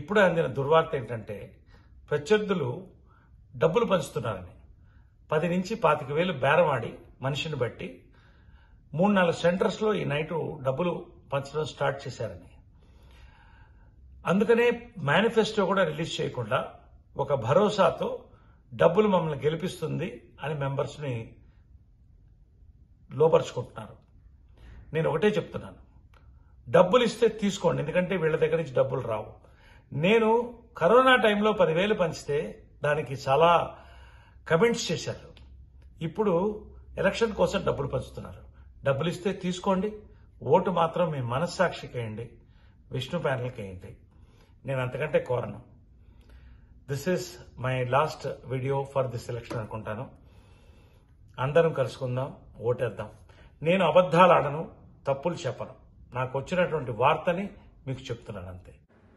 ఇప్పుడే అందిన దుర్వార్త ఏంటంటే ప్రత్యర్థులు డబ్బులు పంచుతున్నారని పది నుంచి పాతిక వేలు బేరమాడి మనిషిని బట్టి మూడు నాలుగు సెంటర్స్లో ఈ నైట్ డబ్బులు పంచడం స్టార్ట్ చేశారని అందుకనే మేనిఫెస్టో కూడా రిలీజ్ చేయకుండా ఒక భరోసాతో డబ్బులు మమ్మల్ని గెలిపిస్తుంది అని మెంబర్స్ని లోపరుచుకుంటున్నారు నేను ఒకటే చెప్తున్నాను డబ్బులు ఇస్తే తీసుకోండి ఎందుకంటే వీళ్ళ దగ్గర నుంచి డబ్బులు రావు నేను కరోనా టైంలో పదివేలు పంచితే దానికి చాలా కమెంట్స్ చేశారు ఇప్పుడు ఎలక్షన్ కోసం డబ్బులు పంచుతున్నారు డబ్బులు ఇస్తే తీసుకోండి ఓటు మాత్రం మీ మనస్సాక్షికి వేయండి విష్ణు ప్యానల్కి వేయండి నేను అంతకంటే కోరను this is my last video for this election అనుకుంటాను అందరం కలుసుకుందాం ఓటేద్దాం నేను అబద్ధాలు ఆడను తప్పులు చెప్పను నాకు వచ్చినటువంటి వార్తని మీకు చెప్తున్నాను అంతే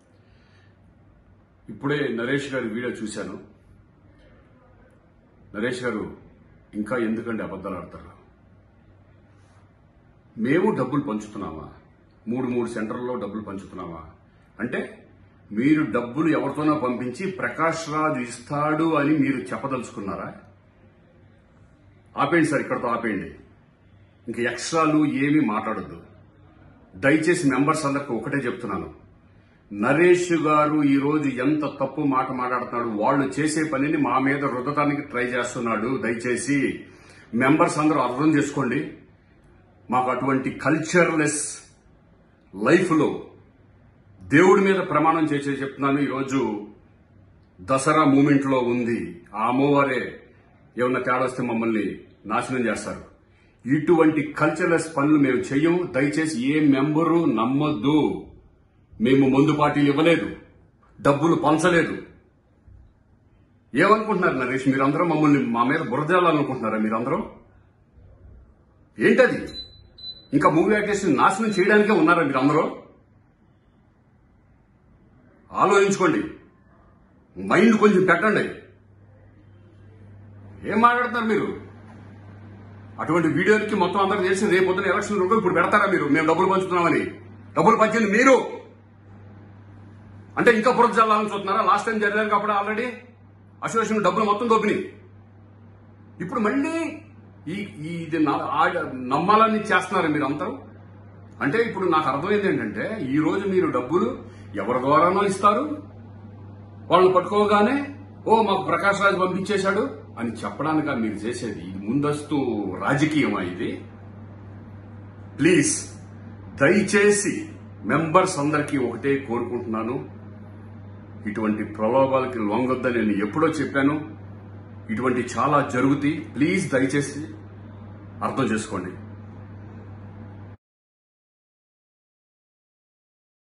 ఇప్పుడే నరేష్ గారి వీడియో చూశాను నరేష్ గారు ఇంకా ఎందుకండి అబద్ధాలు ఆడతారు మేము డబ్బులు పంచుతున్నామా మూడు మూడు సెంటర్లలో డబ్బులు పంచుతున్నామా అంటే మీరు డబ్బులు ఎవరితోనో పంపించి ప్రకాష్ రాజ్ ఇస్తాడు అని మీరు చెప్పదలుచుకున్నారా ఆపేయండి సార్ ఇక్కడతో ఆపేయండి ఇంకా ఎక్స్ట్రాలు ఏమీ మాట్లాడొద్దు దయచేసి మెంబర్స్ అందరికి ఒకటే చెప్తున్నాను నరేష్ గారు ఈ రోజు ఎంత తప్పు మాట మాట్లాడుతున్నాడు వాళ్ళు చేసే పనిని మా మీద రుద్దటానికి ట్రై చేస్తున్నాడు దయచేసి మెంబర్స్ అందరూ అర్థం చేసుకోండి మాకు అటువంటి కల్చర్లెస్ లైఫ్ లో దేవుడి మీద ప్రమాణం చేసే చెప్తున్నాను ఈరోజు దసరా మూమెంట్ లో ఉంది ఆ అమ్మవారే ఏమన్నా తేడా వస్తే మమ్మల్ని నాశనం చేస్తారు ఇటువంటి కల్చర్లెస్ పనులు మేము చెయ్యం దయచేసి ఏ మెంబరు నమ్మొద్దు మేము మందు పార్టీలు ఇవ్వలేదు డబ్బులు పంచలేదు ఏమనుకుంటున్నారు నరేష్ మీరందరూ మమ్మల్ని మా మీద బురదేయాలనుకుంటున్నారా మీరందరూ ఏంటది ఇంకా మూవీ యాక్టర్స్ నాశనం చేయడానికే ఉన్నారా మీరందరూ ఆలోచించుకోండి మైండ్ కొంచెం పెట్టండి ఏం మాట్లాడుతున్నారు మీరు అటువంటి వీడియోలకి మొత్తం అందరికి తెలిసి రేపు పొద్దున ఎలక్షన్ రోజు ఇప్పుడు పెడతారా మీరు మేము డబ్బులు పంచుతున్నామని డబ్బులు పంచింది మీరు అంటే ఇంకా బురద జల్లాలని చూస్తున్నారా లాస్ట్ టైం జరిగారు కాబట్టి ఆల్రెడీ అసోసియేషన్ డబ్బులు మొత్తం దొబ్బినాయి ఇప్పుడు మళ్ళీ ఈ ఈ ఇది నా- ఆ- నమ్మాలని చేస్తున్నారు మీరు అందరూ అంటే ఇప్పుడు నాకు అర్థమైంది ఏంటంటే ఈ రోజు మీరు డబ్బులు ఎవరి ద్వారానో ఇస్తారు వాళ్ళని పట్టుకోగానే ఓ మాకు ప్రకాష్ రాజ్ పంపించేశాడు అని చెప్పడానిక మీరు చేసేది ఇది ముందస్తు రాజకీయమా ఇది ప్లీజ్ దయచేసి మెంబర్స్ అందరికీ ఒకటే కోరుకుంటున్నాను ఇటువంటి ప్రలోభాలకి లొంగొద్దని నేను ఎప్పుడో చెప్పాను ఇటువంటి చాలా జరుగుతాయి ప్లీజ్ దయచేసి అర్థం చేసుకోండి